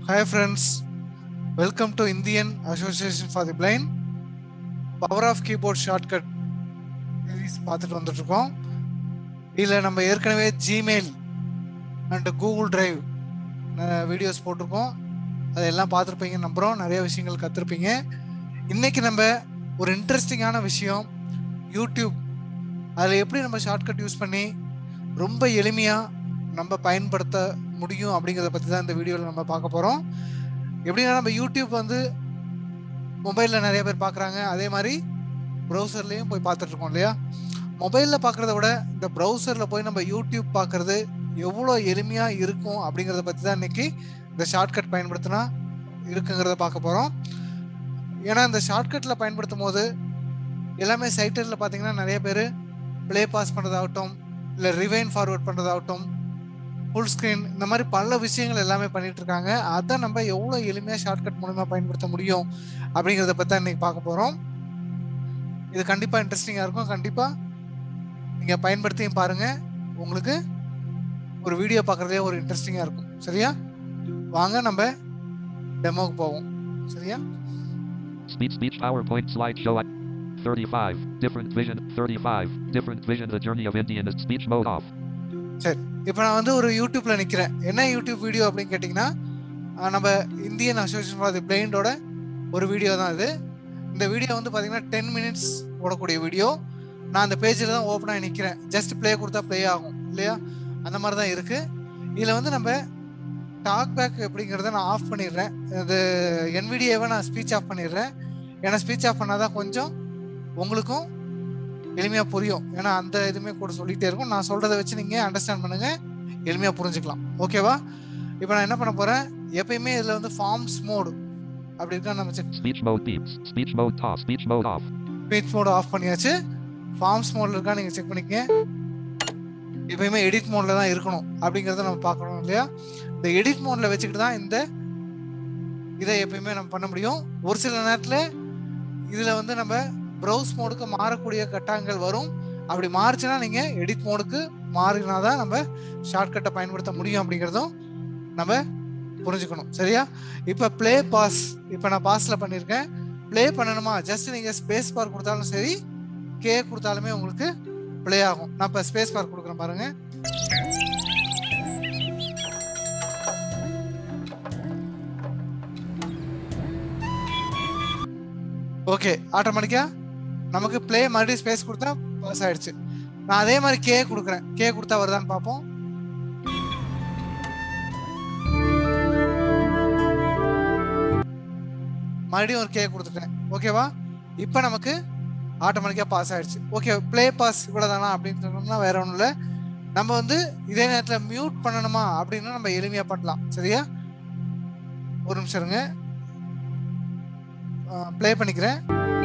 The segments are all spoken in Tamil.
Hi friends, welcome to Indian Association for the Blind. Power off keyboard shortcut series பார்த்துட்டு வந்துட்டு இருக்கோம் இதில் நம்ம ஏற்கனவே Gmail and Google drive videos போட்டிருக்கோம் அதெல்லாம் பார்த்துருப்பீங்கன்னு நம்புகிறோம் நிறைய விஷயங்கள் கற்றுருப்பீங்க இன்னைக்கு நம்ம ஒரு இன்ட்ரெஸ்டிங்கான விஷயம் யூடியூப் அதில் எப்படி நம்ம ஷார்ட்கட் யூஸ் பண்ணி ரொம்ப எளிமையாக நம்ம பயன்படுத்த முடியும் அப்படிங்கிறத பற்றி தான் இந்த வீடியோவில் நம்ம பார்க்க போகிறோம் எப்படின்னா நம்ம யூடியூப் வந்து மொபைலில் நிறைய பேர் பார்க்குறாங்க அதே மாதிரி ப்ரௌசர்லேயும் போய் பார்த்துட்டு இருக்கோம் இல்லையா மொபைலில் பார்க்குறத விட இந்த ப்ரௌசரில் போய் நம்ம யூடியூப் பார்க்குறது எவ்வளோ எளிமையாக இருக்கும் அப்படிங்கிறத பற்றி தான் இன்னைக்கு இந்த ஷார்ட்கட் பயன்படுத்தினா இருக்குங்கிறத பார்க்க போகிறோம் ஏன்னா இந்த ஷார்ட்கட்டில் பயன்படுத்தும் போது எல்லாமே சைட்டரில் பார்த்தீங்கன்னா நிறைய பேர் ப்ளே பாஸ் பண்ணுறதாகட்டும் இல்லை ரிவைன் ஃபார்வர்ட் பண்ணுறதாகட்டும் ஃபுல் ஸ்க்ரீன் இந்த மாதிரி பல விஷயங்கள் எல்லாமே பண்ணிட்டு இருக்காங்க அதை நம்ம எவ்வளோ எளிமையாக ஷார்ட்கட் மூலமாக பயன்படுத்த முடியும் அப்படிங்கிறத பற்றி தான் இன்னைக்கு பார்க்க போகிறோம் இது கண்டிப்பாக இன்ட்ரெஸ்டிங்காக இருக்கும் கண்டிப்பாக நீங்கள் பயன்படுத்தியும் பாருங்கள் உங்களுக்கு ஒரு வீடியோ பார்க்குறதே ஒரு இன்ட்ரெஸ்டிங்காக இருக்கும் சரியா வாங்க நம்ம டெமோக்கு போவோம் சரியா Speech speech PowerPoint slideshow. 35. Different vision. 35. Different vision. The journey of Indian is speech mode off. சரி இப்போ நான் வந்து ஒரு யூடியூப்ல நிற்கிறேன் என்ன யூடியூப் வீடியோ அப்படின்னு கேட்டிங்கன்னா ஆஹ் நம்ம இந்தியன் அசோசியேஷன் ஃபார் தி பிளைண்டோட ஒரு வீடியோ தான் இது இந்த வீடியோ வந்து பார்த்தீங்கன்னா டென் மினிட்ஸ் ஓடக்கூடிய வீடியோ நான் அந்த பேஜில் தான் ஓப்பனாக நிற்கிறேன் ஜஸ்ட் ப்ளே கொடுத்தா ப்ளே ஆகும் இல்லையா அந்த மாதிரி தான் இருக்குது இதில் வந்து நம்ம டாக் பேக் அப்படிங்கிறத நான் ஆஃப் பண்ணிடுறேன் இது என்விடிஏவை நான் ஸ்பீச் ஆஃப் பண்ணிடுறேன் ஏன்னா ஸ்பீச் ஆஃப் பண்ணால் தான் கொஞ்சம் உங்களுக்கும் எளிமையாக புரியும் ஏன்னா அந்த இதுவுமே கூட சொல்லிகிட்டே இருக்கும் நான் சொல்கிறத வச்சு நீங்கள் அண்டர்ஸ்டாண்ட் பண்ணுங்கள் எளிமையாக புரிஞ்சுக்கலாம் ஓகேவா இப்போ நான் என்ன பண்ண போகிறேன் எப்பயுமே இதில் வந்து ஃபார்ம்ஸ் மோடு அப்படி இருக்கா நம்ம check Speech mode beeps. Speech mode off. Speech mode off. Speech mode off பண்ணியாச்சு ஃபார்ம்ஸ் மோடில் இருக்கா நீங்கள் செக் பண்ணிக்கங்க எப்பயுமே எடிட் மோடில் தான் இருக்கணும் அப்படிங்கிறத நம்ம பார்க்கணும் இல்லையா இந்த எடிட் மோடில் வச்சுக்கிட்டு தான் இந்த இதை எப்பயுமே நம்ம பண்ண முடியும் ஒரு சில நேரத்தில் இதில் வந்து நம்ம ப்ரௌஸ் மோடுக்கு மாறக்கூடிய கட்டாயங்கள் வரும் அப்படி மாறுச்சுன்னா நீங்கள் எடிட் மோடுக்கு மாறினா தான் நம்ம ஷார்ட்கட்டை பயன்படுத்த முடியும் அப்படிங்கிறதும் நம்ம புரிஞ்சுக்கணும் சரியா இப்போ ப்ளே பாஸ் இப்போ நான் பாஸில் பண்ணியிருக்கேன் ப்ளே பண்ணணுமா ஜஸ்ட் நீங்கள் ஸ்பேஸ் பார் கொடுத்தாலும் சரி கே கொடுத்தாலுமே உங்களுக்கு ப்ளே ஆகும் நான் இப்போ ஸ்பேஸ் பார் கொடுக்குறேன் பாருங்க ஓகே ஆட்டோமேட்டிக்கா நமக்கு ப்ளே மறுபடியும் ஸ்பேஸ் கொடுத்தா பாஸ் ஆயிடுச்சு நான் அதே மாதிரி கே கொடுக்குறேன் கே கொடுத்தா வருதான்னு பார்ப்போம் மறுபடியும் ஒரு கே கொடுத்துட்டேன் ஓகேவா இப்போ நமக்கு ஆட்டோமேட்டிக்காக பாஸ் ஆயிடுச்சு ஓகே ப்ளே பாஸ் இவ்வளோதானா அப்படின்னு சொன்னோம்னா வேற ஒன்றும் இல்லை நம்ம வந்து இதே நேரத்தில் மியூட் பண்ணணுமா அப்படின்னா நம்ம எளிமையாக பண்ணலாம் சரியா ஒரு நிமிஷம் இருங்க ப்ளே பண்ணிக்கிறேன்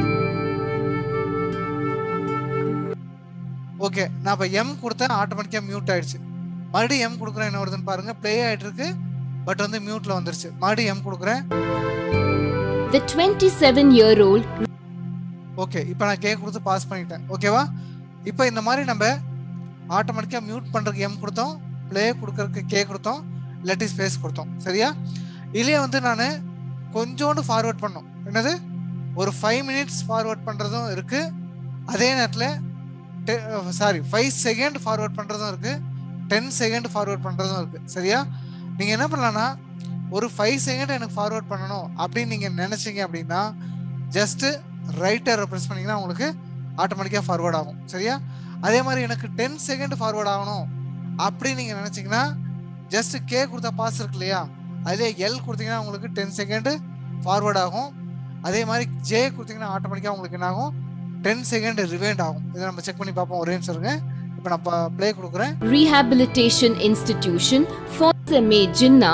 ஓகே நான் இப்போ எம் கொடுத்தேன் ஆட்டோமேட்டிக்காக மியூட் ஆயிடுச்சு மறுபடியும் எம் கொடுக்குறேன் என்ன வருதுன்னு பாருங்க ப்ளே ஆயிட்டு இருக்கு பட் வந்து மியூட்ல வந்துருச்சு மறுபடியும் எம் கொடுக்குறேன் The 27 year old ஓகே இப்போ நான் கே கொடுத்து பாஸ் பண்ணிட்டேன் ஓகேவா இப்போ இந்த மாதிரி நம்ம ஆட்டோமேட்டிக்காக மியூட் பண்ணுறதுக்கு எம் கொடுத்தோம் ப்ளே கொடுக்கறதுக்கு கே கொடுத்தோம் இல்லாட்டி ஸ்பேஸ் கொடுத்தோம் சரியா இதுலேயே வந்து நான் கொஞ்சோண்டு ஃபார்வர்ட் பண்ணோம் என்னது ஒரு ஃபைவ் மினிட்ஸ் ஃபார்வர்ட் பண்ணுறதும் இருக்குது அதே நேரத்தில் சாரி ஃபைவ் செகண்ட் ஃபார்வர்ட் பண்ணுறதும் இருக்குது டென் செகண்ட் ஃபார்வர்ட் பண்ணுறதும் இருக்குது சரியா நீங்கள் என்ன பண்ணலான்னா ஒரு ஃபைவ் செகண்ட் எனக்கு ஃபார்வர்ட் பண்ணணும் அப்படின்னு நீங்கள் நினச்சிங்க அப்படின்னா ஜஸ்ட்டு ரைட்டரை ப்ரெஸ் பண்ணிங்கன்னா உங்களுக்கு ஆட்டோமேட்டிக்காக ஃபார்வர்ட் ஆகும் சரியா அதே மாதிரி எனக்கு டென் செகண்ட் ஃபார்வர்ட் ஆகணும் அப்படின்னு நீங்கள் நினச்சிங்கன்னா ஜஸ்ட் கே கொடுத்தா பாஸ் இருக்கு இல்லையா அதே எல் கொடுத்தீங்கன்னா உங்களுக்கு டென் செகண்டு ஃபார்வர்ட் ஆகும் அதே மாதிரி ஜே கொடுத்தீங்கன்னா ஆட்டோமேட்டிக்காக உங்களுக்கு என்ன ஆகும் டென் செகண்ட் ரிவைண்ட் ஆகும் இதை நம்ம செக் பண்ணி பார்ப்போம் ஒரே நிமிஷம் இருங்க இப்போ நான் ப்ளே கொடுக்குறேன் Rehabilitation Institution for SMA Jinnah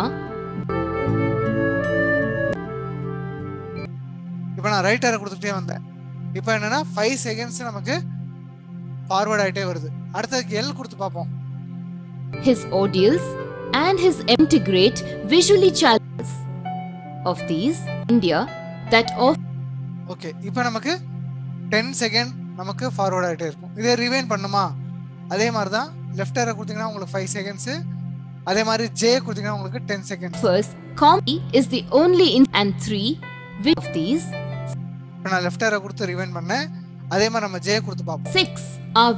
இப்போ நான் ரைட்டரை கொடுத்துட்டே வந்தேன் இப்போ என்னன்னா ஃபைவ் செகண்ட்ஸ் நமக்கு ஃபார்வர்ட் ஆகிட்டே வருது அடுத்ததுக்கு எல் கொடுத்து பார்ப்போம் his audience and his integrate visually challenges of these India that of okay இப்போ நமக்கு டென் செகண்ட் நமக்கு ஃபார்வர்ட் ஆகிட்டே இருக்கும் இதே ரிவைன் பண்ணுமா அதே மாதிரி தான் லெஃப்ட் ஏரை கொடுத்தீங்கன்னா உங்களுக்கு ஃபைவ் செகண்ட்ஸு அதே மாதிரி ஜே கொடுத்தீங்கன்னா உங்களுக்கு ten seconds offers Comedy is the only in and three which of these இப்போ நான் லெஃப்ட் ஏரை கொடுத்து ரிவைன் பண்ணேன் அதே மாதிரி நம்ம ஜே கொடுத்து பார்ப்போம் six are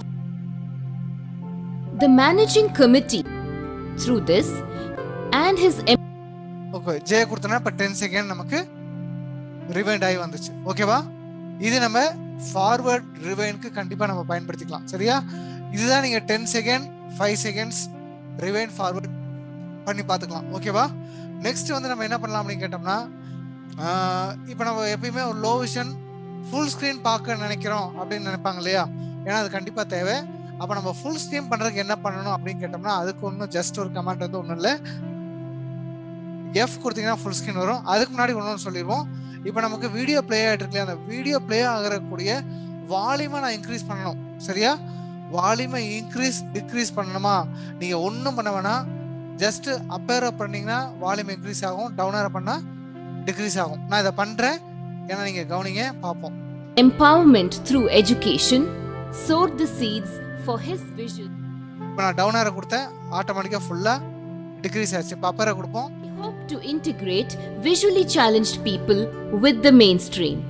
the managing committee through this and his em- okay J கொடுத்தோன்னா இப்போ டென் செகண்ட் நமக்கு ரிவைண்ட் ஆகி வந்துச்சு ஓகேவா இது நம்ம ஃபார்வர்ட் ரிவைனுக்கு கண்டிப்பாக நம்ம பயன்படுத்திக்கலாம் சரியா இதுதான் நீங்கள் ten second five seconds rewind forward பண்ணி பார்த்துக்கலாம் ஓகேவா நெக்ஸ்ட் வந்து நம்ம என்ன பண்ணலாம் அப்படின்னு கேட்டோம்னா இப்போ நம்ம எப்பயுமே ஒரு லோ விஷன் ஃபுல் ஸ்க்ரீன் பார்க்க நினைக்கிறோம் அப்படின்னு நினைப்பாங்க இல்லையா ஏன்னா அது கண்டிப்பாக தேவை அப்போ நம்ம ஃபுல் ஸ்க்ரீன் பண்ணுறதுக்கு என்ன பண்ணணும் அப்படின்னு கேட்டோம்னா அதுக்கு ஒன்றும் ஜஸ்ட் ஒரு கமெண்ட் வந்து ஒன்றும் இல்லை எஃப் கொடுத்தீங்கன்னா ஃபுல் ஸ்க்ரீன் வரும் அதுக்கு முன்னாடி ஒன்று சொல்லிடுவோம் இப்போ நமக்கு வீடியோ ப்ளே ஆகிட்டு இருக்கு அந்த வீடியோ ப்ளே ஆகக்கூடிய வால்யூமை நான் இன்க்ரீஸ் பண்ணணும் சரியா வால்யூமை இன்க்ரீஸ் டிக்ரீஸ் பண்ணணுமா நீங்கள் ஒன்றும் பண்ண வேணாம் ஜஸ்ட் அப்பேரோ பண்ணீங்கன்னா வால்யூம் இன்க்ரீஸ் ஆகும் டவுனரை பண்ணால் டிக்ரீஸ் ஆகும் நான் இதை பண்ணுறேன் ஏன்னா நீங்கள் கவனிங்க பார்ப்போம் empowerment through education sowed the seeds for his vision. இப்போ நான் டவுனரை கொடுத்தேன் ஆட்டோமேட்டிக்காக ஃபுல்லாக டிக்ரீஸ் ஆச்சு இப்போ அப்பேரோ கொடுப்போம் He hoped to integrate visually challenged people with the mainstream.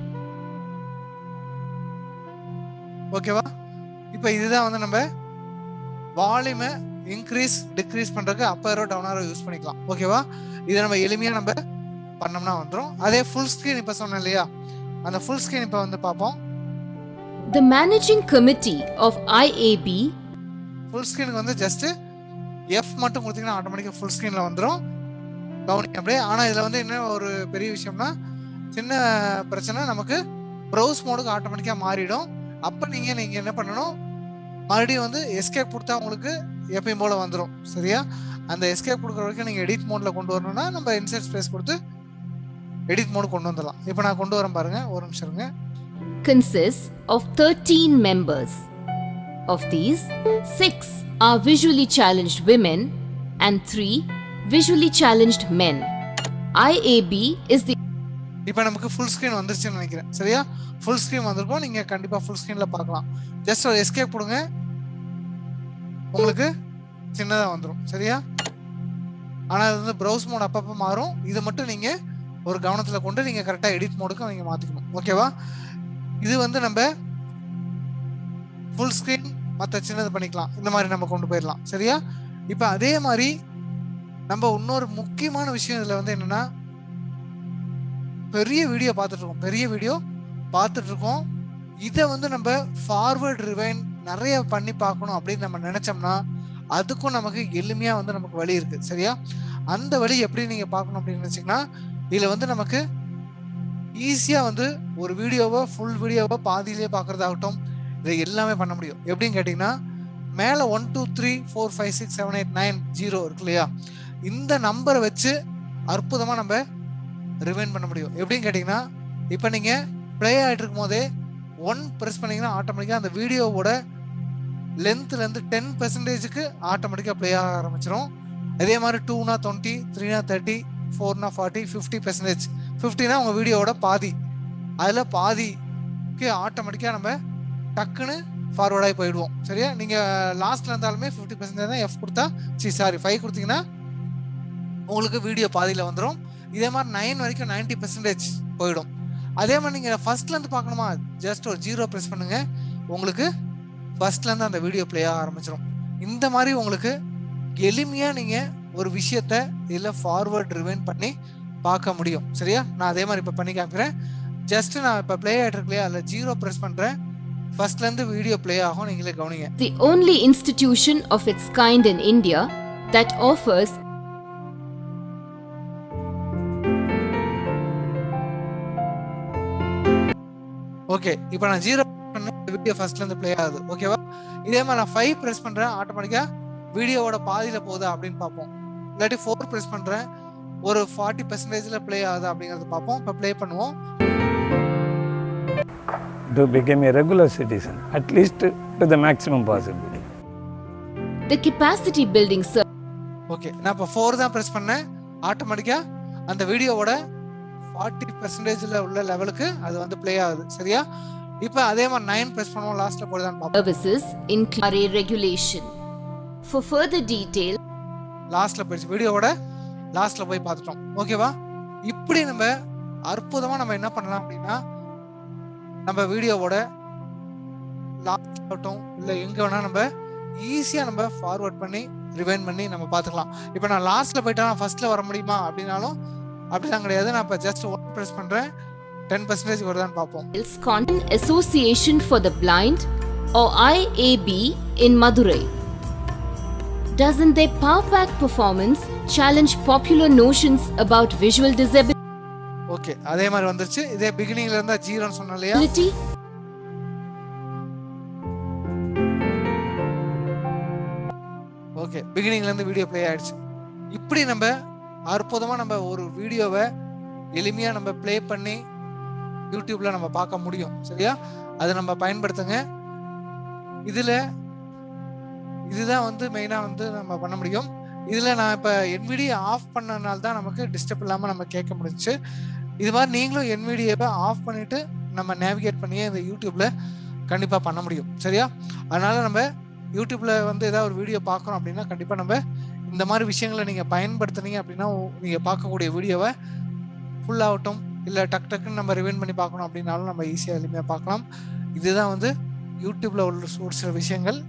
ஓகேவா இப்போ இதுதான் வந்து நம்ம வால்யூமை இன்க்ரீஸ் டிக்ரீஸ் பண்ணுறதுக்கு அப்பரோ டவுனரோ யூஸ் பண்ணிக்கலாம் ஓகேவா இதை நம்ம எளிமையாக நம்ம பண்ணோம்னா வந்துடும் அதே ஃபுல் ஸ்க்ரீன் இப்போ சொன்னேன் இல்லையா அந்த ஃபுல் ஸ்க்ரீன் இப்போ வந்து பார்ப்போம் The managing committee of IAB full ஸ்க்ரீனுக்கு வந்து ஜஸ்ட் எஃப் மட்டும் கொடுத்தீங்கன்னா ஆட்டோமேட்டிக்காக ஃபுல் ஸ்க்ரீனில் வந்துடும் கவனிங்க அப்படியே ஆனால் இதில் வந்து என்ன ஒரு பெரிய விஷயம்னா சின்ன பிரச்சனை நமக்கு ப்ரௌஸ் மோடுக்கு ஆட்டோமேட்டிக்காக மாறிடும் அப்போ நீங்கள் நீங்கள் என்ன பண்ணணும் மறுபடியும் வந்து எஸ்கேப் கொடுத்தா உங்களுக்கு எப்பயும் போல் வந்துடும் சரியா அந்த எஸ்கேப் கொடுக்குற வரைக்கும் நீங்கள் எடிட் மோடில் கொண்டு வரணும்னா நம்ம இன்சர்ட் ஸ்பேஸ் கொடுத்து எடிட் மோடு கொண்டு வந்துடலாம் இப்போ நான் கொண்டு வரேன் பாருங்க ஒரு நிமிஷம் இருங்க consists of 13 members. Of these, six are visually challenged women and three visually challenged men. IAB is the இப்போ நமக்கு ஃபுல் ஸ்க்ரீன் வந்துருச்சுன்னு நினைக்கிறேன் சரியா ஃபுல் ஸ்க்ரீன் வந்திருக்கும் நீங்கள் கண்டிப்பாக ஃபுல் ஸ்க்ரீனில் பார்க்கலாம் ஜஸ்ட் ஒரு எஸ்கேப் கொடுங்க உங்களுக்கு சின்னதாக வந்துடும் சரியா ஆனால் அது வந்து ப்ரௌஸ் மோட் அப்பப்போ மாறும் இது மட்டும் நீங்கள் ஒரு கவனத்தில் கொண்டு நீங்கள் கரெக்டாக எடிட் மோடுக்கு நீங்கள் மாற்றிக்கணும் ஓகேவா இது வந்து நம்ம ஃபுல் ஸ்க்ரீன் மற்ற சின்னது பண்ணிக்கலாம் இந்த மாதிரி நம்ம கொண்டு போயிடலாம் சரியா இப்போ அதே மாதிரி நம்ம இன்னொரு முக்கியமான விஷயம் இதில் வந்து என்னென்னா பெரிய வீடியோ பார்த்துட்டு இருக்கோம் பெரிய வீடியோ பார்த்துட்டு இருக்கோம் இதை வந்து நம்ம ஃபார்வர்ட் ரிவைன் நிறைய பண்ணி பார்க்கணும் அப்படின்னு நம்ம நினைச்சோம்னா அதுக்கும் நமக்கு எளிமையா வந்து நமக்கு வழி இருக்கு சரியா அந்த வழி எப்படி நீங்க பார்க்கணும் அப்படின்னு நினைச்சீங்கன்னா இதுல வந்து நமக்கு ஈஸியா வந்து ஒரு வீடியோவை ஃபுல் வீடியோவை பாதியிலேயே பார்க்கறதாகட்டும் இதை எல்லாமே பண்ண முடியும் எப்படின்னு கேட்டிங்கன்னா மேலே one two three four five six seven eight nine zero இருக்கு இல்லையா இந்த நம்பரை வச்சு அற்புதமாக நம்ம ரிவைன் பண்ண முடியும் எப்படின்னு கேட்டிங்கன்னா இப்போ நீங்கள் ப்ளே ஆகிட்டு இருக்கும் போதே ஒன் ப்ரெஸ் பண்ணீங்கன்னா ஆட்டோமேட்டிக்காக அந்த வீடியோவோட லென்த்லேருந்து டென் பெர்சன்டேஜுக்கு ஆட்டோமேட்டிக்காக ப்ளே ஆக ஆரம்பிச்சிடும் அதே மாதிரி டூனா டுவெண்ட்டி த்ரீனா தேர்ட்டி ஃபோர்னா ஃபார்ட்டி ஃபிஃப்டி பெர்சன்டேஜ் ஃபிஃப்டினா உங்கள் வீடியோவோட பாதி அதில் பாதிக்கு ஆட்டோமேட்டிக்காக நம்ம டக்குன்னு ஃபார்வர்டாகி போயிடுவோம் சரியா நீங்கள் லாஸ்ட்டில் இருந்தாலுமே ஃபிஃப்டி பெர்சன்டேஜ் தான் எஃப் கொடுத்தா சி சாரி ஃபைவ் கொடுத்தீங்கன்னா உங்களுக்கு வீடியோ பாதியில் வந்துடும் இதே மாதிரி நைன் வரைக்கும் நைன்டி பெர்சன்டேஜ் போயிடும் அதே மாதிரி நீங்கள் ஃபர்ஸ்ட்லேருந்து பார்க்கணுமா ஜஸ்ட் ஒரு ஜீரோ ப்ரெஸ் பண்ணுங்க உங்களுக்கு ஃபர்ஸ்ட்லேருந்து அந்த வீடியோ ப்ளே ஆக ஆரம்பிச்சிடும் இந்த மாதிரி உங்களுக்கு எளிமையாக நீங்கள் ஒரு விஷயத்த இதில் ஃபார்வர்ட் ரிவைன் பண்ணி பார்க்க முடியும் சரியா நான் அதே மாதிரி இப்போ பண்ணி காமிக்கிறேன் ஜஸ்ட் நான் இப்போ ப்ளே ஆகிட்டு இருக்கு இல்லையா அதில் ஜீரோ ப்ரெஸ் பண்ணுறேன் ஃபர்ஸ்ட்லேருந்து வீடியோ ப்ளே ஆகும் நீங்களே கவனிங்க the only institution of its kind in India that offers okay இப்போ நான் ஜீரோ பண்ண வீடியோ ஃபர்ஸ்ட்ல இருந்து ப்ளே ஆகுது ஓகேவா இதே மாதிரி நான் ஃபைவ் ப்ரெஸ் பண்றேன் ஆட்டோமேட்டிக்கா வீடியோவோட பாதியில போகுதா அப்படின்னு பார்ப்போம் இல்லாட்டி ஃபோர் ப்ரெஸ் பண்றேன் ஒரு ஃபார்ட்டி பெர்சன்டேஜ்ல ப்ளே ஆகுது அப்படிங்கறத பார்ப்போம் இப்போ ப்ளே பண்ணுவோம் to become a regular citizen, at least to the maximum possibility. the capacity building service okay நான் இப்போ ஃபோர் தான் ப்ரெஸ் பண்ணேன் ஆட்டோமேட்டிக்கா அந்த வீடியோவோட ஃபார்ட்டி பெர்சன்டேஜ்ல உள்ள லெவலுக்கு அது வந்து ப்ளே ஆகுது சரியா இப்போ அதே மாதிரி நைன் ப்ரெஸ் பண்ணுவோம் லாஸ்ட்ல போடுதான்னு பார்ப்போம் services in RA regulation. For further detail, லாஸ்ட்ல போயிடுச்சு வீடியோவோட லாஸ்ட்ல போய் பார்த்துட்டோம் ஓகேவா இப்படி நம்ம அற்புதமா நம்ம என்ன பண்ணலாம் அப்படின்னா நம்ம வீடியோவோட லாஸ்ட் ஆகட்டும் இல்லை எங்க வேணா நம்ம ஈஸியா நம்ம ஃபார்வர்ட் பண்ணி ரிவைன் பண்ணி நம்ம பார்த்துக்கலாம் இப்போ நான் லாஸ்ட்ல போயிட்டா ஃபர்ஸ்ட்ல வர முடியுமா அப்படின்னாலும் அப்படிலாம் கிடையாது நான் இப்போ ஜஸ்ட் ஒன் ப்ரெஸ் பண்றேன் டென் பர்சன்டேஜ் வருதான்னு பார்ப்போம் It's Content Association for the Blind or IAB in Madurai. Doesn't their power pack performance challenge popular notions about visual disability? Okay அதே மாதிரி வந்துருச்சு இதே பிகினிங்ல இருந்தா ஜீரோன்னு சொன்னோம் இல்லையா ஓகே பிகினிங்ல இருந்து வீடியோ ப்ளே ஆயிடுச்சு இப்படி நம்ம அற்புதமா நம்ம ஒரு வீடியோவை எளிமையா நம்ம ப்ளே பண்ணி யூடியூப்ல நம்ம பார்க்க முடியும் சரியா அதை நம்ம பயன்படுத்துங்க இதுல இதுதான் வந்து மெயினா வந்து நம்ம பண்ண முடியும் இதுல நான் இப்ப என்விடியை ஆஃப் பண்ணனால தான் நமக்கு டிஸ்டர்ப் இல்லாம நம்ம கேட்க முடிஞ்சுச்சு இது மாதிரி நீங்களும் என்விடியை ஆஃப் பண்ணிட்டு நம்ம நேவிகேட் பண்ணியே இந்த யூடியூப்ல கண்டிப்பா பண்ண முடியும் சரியா அதனால நம்ம யூடியூப்ல வந்து ஏதாவது ஒரு வீடியோ பார்க்கறோம் அப்படின்னா கண்டிப்பா நம்ம இந்த மாதிரி விஷயங்களை நீங்க பயன்படுத்துனீங்க அப்படின்னா உ- நீங்க பார்க்கக்கூடிய வீடியோவை ஃபுல் ஆகட்டும் இல்ல டக் டக்குன்னு நம்ம ரிவைன் பண்ணி பார்க்கணும் அப்படின்னாலும் நம்ம ஈஸியா எளிமையா பார்க்கலாம் இதுதான் வந்து யூடியூப்ல உள்ள ஒரு சில விஷயங்கள்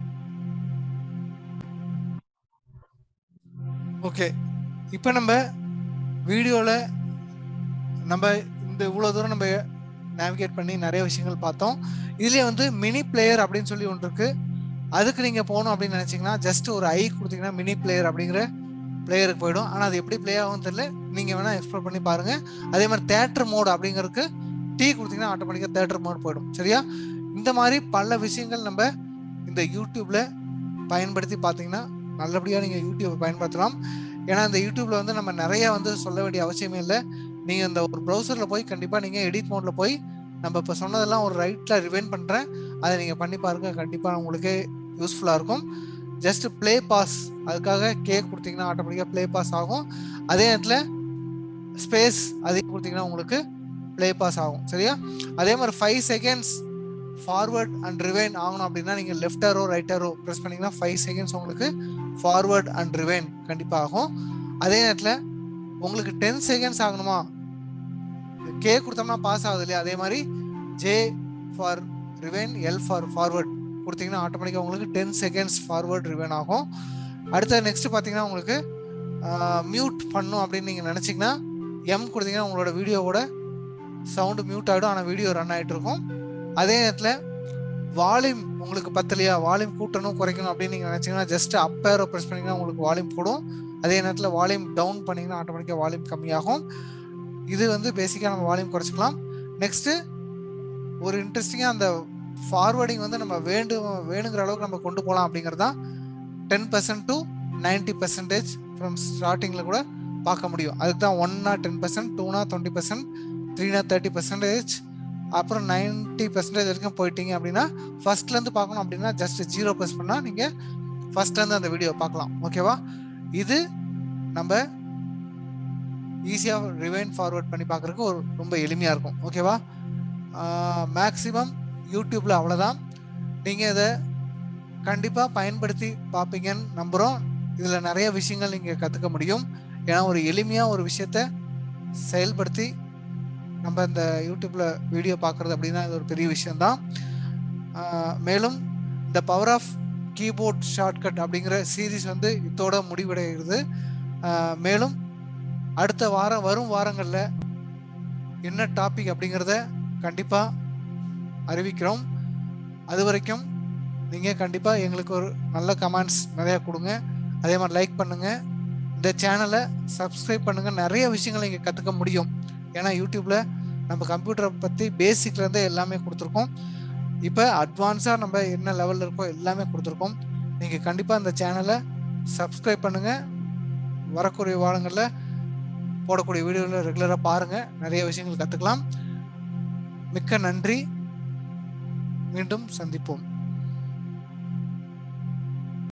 ஓகே இப்போ நம்ம வீடியோவில் நம்ம இந்த இவ்வளோ தூரம் நம்ம நேவிகேட் பண்ணி நிறைய விஷயங்கள் பார்த்தோம் இதுலேயே வந்து மினி பிளேயர் அப்படின்னு சொல்லி ஒன்று இருக்கு அதுக்கு நீங்கள் போகணும் அப்படின்னு நினச்சிங்கன்னா ஜஸ்ட் ஒரு ஐ கொடுத்தீங்கன்னா மினி பிளேயர் அப்படிங்கிற பிளேயருக்கு போயிடும் ஆனால் அது எப்படி ப்ளே ஆகும் தெரியல நீங்கள் வேணால் எக்ஸ்ப்ளோர் பண்ணி பாருங்கள் அதே மாதிரி தேட்டர் மோட் அப்படிங்கிறதுக்கு டீ கொடுத்தீங்கன்னா ஆட்டோமேட்டிக்காக தேட்டர் மோட் போயிடும் சரியா இந்த மாதிரி பல விஷயங்கள் நம்ம இந்த யூடியூப்ல பயன்படுத்தி பார்த்தீங்கன்னா நல்லபடியாக நீங்கள் யூடியூப்பை பயன்படுத்தலாம் ஏன்னா இந்த யூடியூப்ல வந்து நம்ம நிறைய வந்து சொல்ல வேண்டிய அவசியமே இல்லை நீங்கள் இந்த ஒரு ப்ரௌசரில் போய் கண்டிப்பாக நீங்கள் எடிட் மோடில் போய் நம்ம இப்போ சொன்னதெல்லாம் ஒரு ரைட்டில் ரிவைன் பண்ணுறேன் அதை நீங்கள் பண்ணி பாருங்க கண்டிப்பாக உங்களுக்கு யூஸ்ஃபுல்லாக இருக்கும் ஜஸ்ட் ப்ளே பாஸ் அதுக்காக கே கொடுத்தீங்கன்னா ஆட்டோமேட்டிக்காக ப்ளே பாஸ் ஆகும் அதே நேரத்தில் ஸ்பேஸ் அதிகம் கொடுத்தீங்கன்னா உங்களுக்கு ப்ளே பாஸ் ஆகும் சரியா அதே மாதிரி five seconds forward and rewind ஆகணும் அப்படின்னா நீங்கள் left arrow right arrow press பண்ணீங்கன்னா ஃபைவ் செகண்ட்ஸ் உங்களுக்கு ஃபார்வர்ட் அண்ட் ரிவைன் கண்டிப்பாக ஆகும் அதே நேரத்தில் உங்களுக்கு டென் செகண்ட்ஸ் ஆகணுமா கே கொடுத்தோம்னா பாஸ் ஆகுது இல்லையா அதே மாதிரி J for rewind L for forward கொடுத்தீங்கன்னா ஆட்டோமேட்டிக்காக உங்களுக்கு டென் செகண்ட்ஸ் ஃபார்வர்ட் ரிவைன் ஆகும் அடுத்த நெக்ஸ்ட் பார்த்தீங்கன்னா உங்களுக்கு மியூட் பண்ணும் அப்படின்னு நீங்கள் நினச்சிங்கன்னா எம் கொடுத்தீங்கன்னா உங்களோட வீடியோவோட சவுண்டு மியூட் ஆகிடும் ஆனால் வீடியோ ரன் ஆகிட்டு இருக்கும் அதே நேரத்தில் வால்யூம் உங்களுக்கு பத்தலையா வால்யூம் கூட்டணும் குறைக்கணும் அப்படின்னு நீங்கள் நினச்சிங்கன்னா ஜஸ்ட் அப் ஏரோ ப்ரெஸ் பண்ணிங்கன்னா உங்களுக்கு வால்யூம் கூடும் அதே நேரத்தில் வால்யூம் டவுன் பண்ணிங்கன்னா ஆட்டோமேட்டிக்காக வால்யூம் கம்மியாகும் இது வந்து பேசிக்காக நம்ம வால்யூம் குறைச்சிக்கலாம் நெக்ஸ்ட்டு ஒரு இன்ட்ரெஸ்டிங்காக அந்த ஃபார்வர்டிங் வந்து நம்ம வேண்டும் வேணுங்கிற அளவுக்கு நம்ம கொண்டு போகலாம் அப்படிங்கிறது தான் ten percent to ninety percentage from ஸ்டார்டிங்கில் கூட பார்க்க முடியும் அதுக்கு தான் ஒன்னா டென் பர்சன்ட் டூனா டுவெண்ட்டி பர்சன்ட் த்ரீனா தேர்ட்டி பர்சன்டேஜ் அப்புறம் நைன்ட்டி பர்சன்டேஜ் வரைக்கும் போயிட்டீங்க அப்படின்னா ஃபர்ஸ்ட்லேருந்து பார்க்கணும் அப்படின்னா ஜஸ்ட் ஜீரோ ப்ரெஸ் பண்ணால் நீங்கள் ஃபர்ஸ்ட்லேருந்து அந்த வீடியோ பார்க்கலாம் ஓகேவா இது நம்ம ஈஸியாக ரிவைன் ஃபார்வர்ட் பண்ணி பார்க்குறதுக்கு ஒரு ரொம்ப எளிமையாக இருக்கும் ஓகேவா மேக்ஸிமம் யூடியூப்பில் அவ்வளோதான் நீங்கள் இதை கண்டிப்பாக பயன்படுத்தி பார்ப்பீங்கன்னு நம்புகிறோம் இதில் நிறைய விஷயங்கள் நீங்கள் கற்றுக்க முடியும் ஏன்னா ஒரு எளிமையாக ஒரு விஷயத்த செயல்படுத்தி நம்ம இந்த யூடியூப்பில் வீடியோ பார்க்குறது அப்படின்னா இது ஒரு பெரிய விஷயம்தான் ஆஹ் மேலும் இந்த பவர் ஆஃப் கீபோர்ட் ஷார்ட்கட் அப்படிங்கிற சீரீஸ் வந்து இதோட முடிவடைகிறது ஆஹ் மேலும் அடுத்த வாரம் வரும் வாரங்களில் என்ன டாபிக் அப்படிங்கிறத கண்டிப்பாக அறிவிக்கிறோம் அது வரைக்கும் நீங்கள் கண்டிப்பாக எங்களுக்கு ஒரு நல்ல கமெண்ட்ஸ் நிறையா கொடுங்க அதே மாதிரி லைக் பண்ணுங்கள் இந்த சேனலை சப்ஸ்கிரைப் பண்ணுங்கள் நிறைய விஷயங்கள் நீங்கள் கற்றுக்க முடியும் ஏன்னா யூடியூப்பில் நம்ம கம்ப்யூட்டரை பற்றி பேசிக்லேருந்தே எல்லாமே கொடுத்துருக்கோம் இப்போ அட்வான்ஸாக நம்ம என்ன லெவலில் இருக்கோ எல்லாமே கொடுத்துருக்கோம் நீங்கள் கண்டிப்பாக இந்த சேனலை சப்ஸ்கிரைப் பண்ணுங்கள் வரக்கூடிய வாரங்களில் போடக்கூடிய வீடியோவில் ரெகுலராக பாருங்கள் நிறைய விஷயங்கள் கற்றுக்கலாம் மிக்க நன்றி மீண்டும் சந்திப்போம்